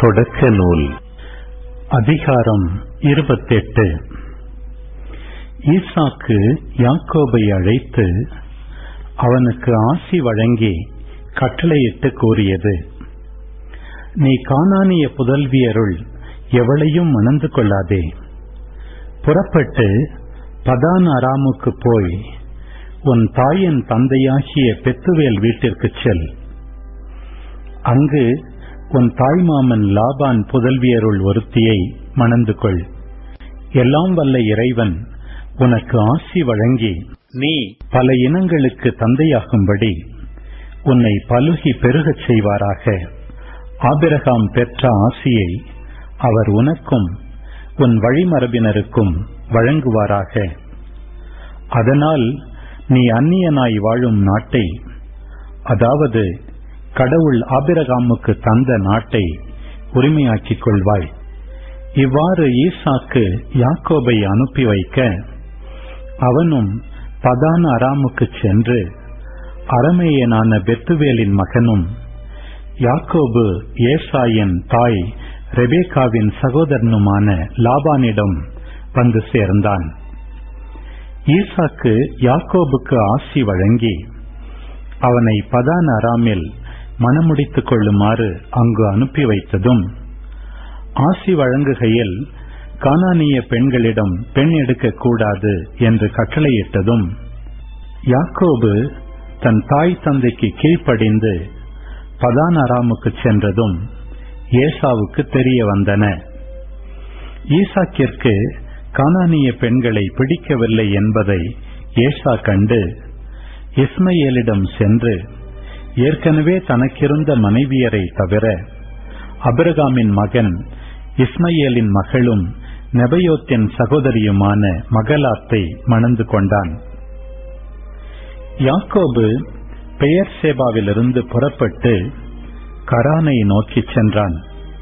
தொடக்க நூல் அதிகாரம் இருபத்தெட்டு ஈசாக்கு யாக்கோபை அழைத்து அவனுக்கு ஆசி வழங்கி கட்டளையிட்டு கூறியது நீ கானானிய புதல்வியருள் எவளையும் மணந்து கொள்ளாதே புறப்பட்டு பதான் அராமுக்கு போய் உன் தாயின் தந்தையாகிய பெத்துவேல் வீட்டிற்குச் செல் அங்கு உன் தாய்மாமன் லாபான் புதல்வியருள் ஒருத்தியை மணந்து கொள் எல்லாம் வல்ல இறைவன் உனக்கு ஆசி வழங்கி நீ பல இனங்களுக்கு தந்தையாகும்படி உன்னை பலுகி பெருகச் செய்வாராக ஆபிரகாம் பெற்ற ஆசியை அவர் உனக்கும் உன் வழிமரபினருக்கும் வழங்குவாராக அதனால் நீ அந்நியனாய் வாழும் நாட்டை அதாவது கடவுள் ஆபிரகாமுக்கு தந்த நாட்டை உரிமையாக்கிக் கொள்வாய் இவ்வாறு ஈசாக்கு யாக்கோபை அனுப்பி வைக்க அவனும் பதான அராமுக்கு சென்று அரமேயனான பெத்துவேலின் மகனும் யாக்கோபு ஏசாயின் தாய் ரெபேகாவின் சகோதரனுமான லாபானிடம் வந்து சேர்ந்தான் ஈசாக்கு யாக்கோபுக்கு ஆசி வழங்கி அவனை பதான் அராமில் மனமுடித்துக் கொள்ளுமாறு அங்கு அனுப்பி வைத்ததும் ஆசி வழங்குகையில் கானானிய பெண்களிடம் பெண் எடுக்கக்கூடாது என்று கட்டளையிட்டதும் யாக்கோபு தன் தாய் தந்தைக்கு கீழ்ப்படிந்து பதான் அராமுக்கு சென்றதும் ஏசாவுக்கு தெரிய வந்தன ஈசாக்கிற்கு கானானிய பெண்களை பிடிக்கவில்லை என்பதை ஏசா கண்டு இஸ்மையேலிடம் சென்று ஏற்கனவே தனக்கிருந்த மனைவியரை தவிர அபிரகாமின் மகன் இஸ்மையேலின் மகளும் நெபயோத்தின் சகோதரியுமான மகலாத்தை மணந்து கொண்டான் யாக்கோபு பெயர் சேபாவிலிருந்து புறப்பட்டு கரானை நோக்கிச் சென்றான்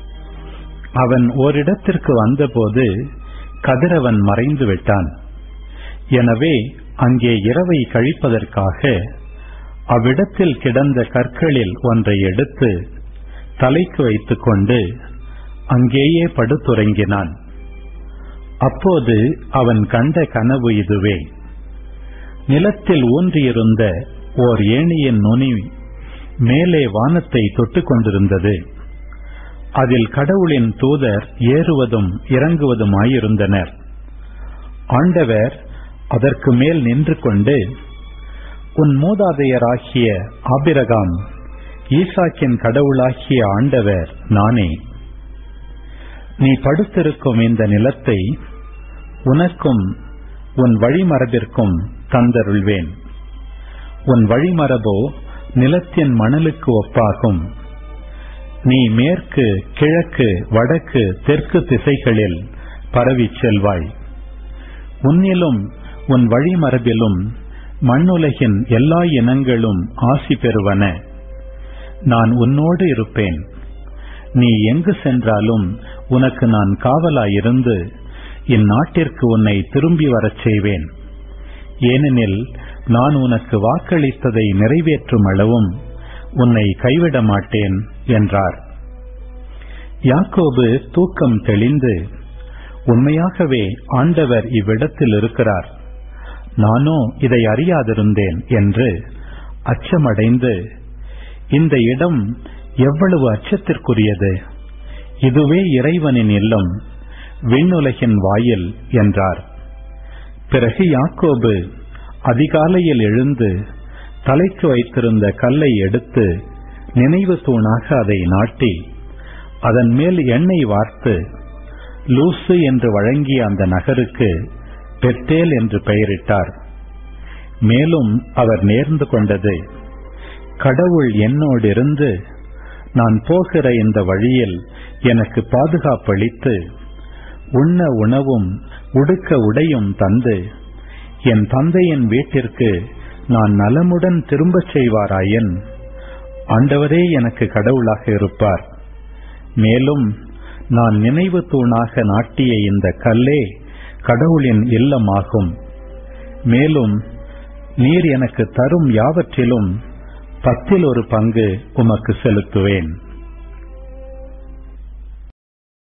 அவன் ஓரிடத்திற்கு வந்தபோது கதிரவன் மறைந்து விட்டான் எனவே அங்கே இரவை கழிப்பதற்காக அவ்விடத்தில் கிடந்த கற்களில் ஒன்றை எடுத்து தலைக்கு வைத்துக் கொண்டு அங்கேயே படுத்துறங்கினான் அப்போது அவன் கண்ட கனவு இதுவே நிலத்தில் ஊன்றியிருந்த ஓர் ஏணியின் நுனி மேலே வானத்தை தொட்டுக் கொண்டிருந்தது அதில் கடவுளின் தூதர் ஏறுவதும் இறங்குவதுமாயிருந்தனர் ஆண்டவர் அதற்கு மேல் நின்று கொண்டு உன் மூதாதையராகிய ஆபிரகாம் ஈசாக்கின் கடவுளாகிய ஆண்டவர் நானே நீ படுத்திருக்கும் இந்த நிலத்தை உனக்கும் உன் வழிமரபிற்கும் தந்தருள்வேன் உன் வழிமரபோ நிலத்தின் மணலுக்கு ஒப்பாகும் நீ மேற்கு கிழக்கு வடக்கு தெற்கு திசைகளில் பரவிச் செல்வாய் உன்னிலும் உன் வழிமரபிலும் மண்ணுலகின் எல்லா இனங்களும் ஆசி பெறுவன நான் உன்னோடு இருப்பேன் நீ எங்கு சென்றாலும் உனக்கு நான் காவலாயிருந்து இந்நாட்டிற்கு உன்னை திரும்பி வரச் செய்வேன் ஏனெனில் நான் உனக்கு வாக்களித்ததை நிறைவேற்றும் அளவும் உன்னை கைவிட மாட்டேன் என்றார் யாக்கோபு தூக்கம் தெளிந்து உண்மையாகவே ஆண்டவர் இவ்விடத்தில் இருக்கிறார் நானோ இதை அறியாதிருந்தேன் என்று அச்சமடைந்து இந்த இடம் எவ்வளவு அச்சத்திற்குரியது இதுவே இறைவனின் இல்லம் விண்ணுலகின் வாயில் என்றார் பிறகு யாக்கோபு அதிகாலையில் எழுந்து தலைக்கு வைத்திருந்த கல்லை எடுத்து நினைவு தூணாக அதை நாட்டி அதன் மேல் எண்ணெய் வார்த்து லூசு என்று வழங்கிய அந்த நகருக்கு பெத்தேல் என்று பெயரிட்டார் மேலும் அவர் நேர்ந்து கொண்டது கடவுள் என்னோடு இருந்து நான் போகிற இந்த வழியில் எனக்கு பாதுகாப்பளித்து உண்ண உணவும் உடுக்க உடையும் தந்து என் தந்தையின் வீட்டிற்கு நான் நலமுடன் திரும்பச் செய்வாராயின் ஆண்டவரே எனக்கு கடவுளாக இருப்பார் மேலும் நான் நினைவு தூணாக நாட்டிய இந்த கல்லே கடவுளின் இல்லமாகும் மேலும் நீர் எனக்கு தரும் யாவற்றிலும் பத்தில் ஒரு பங்கு உமக்கு செலுத்துவேன்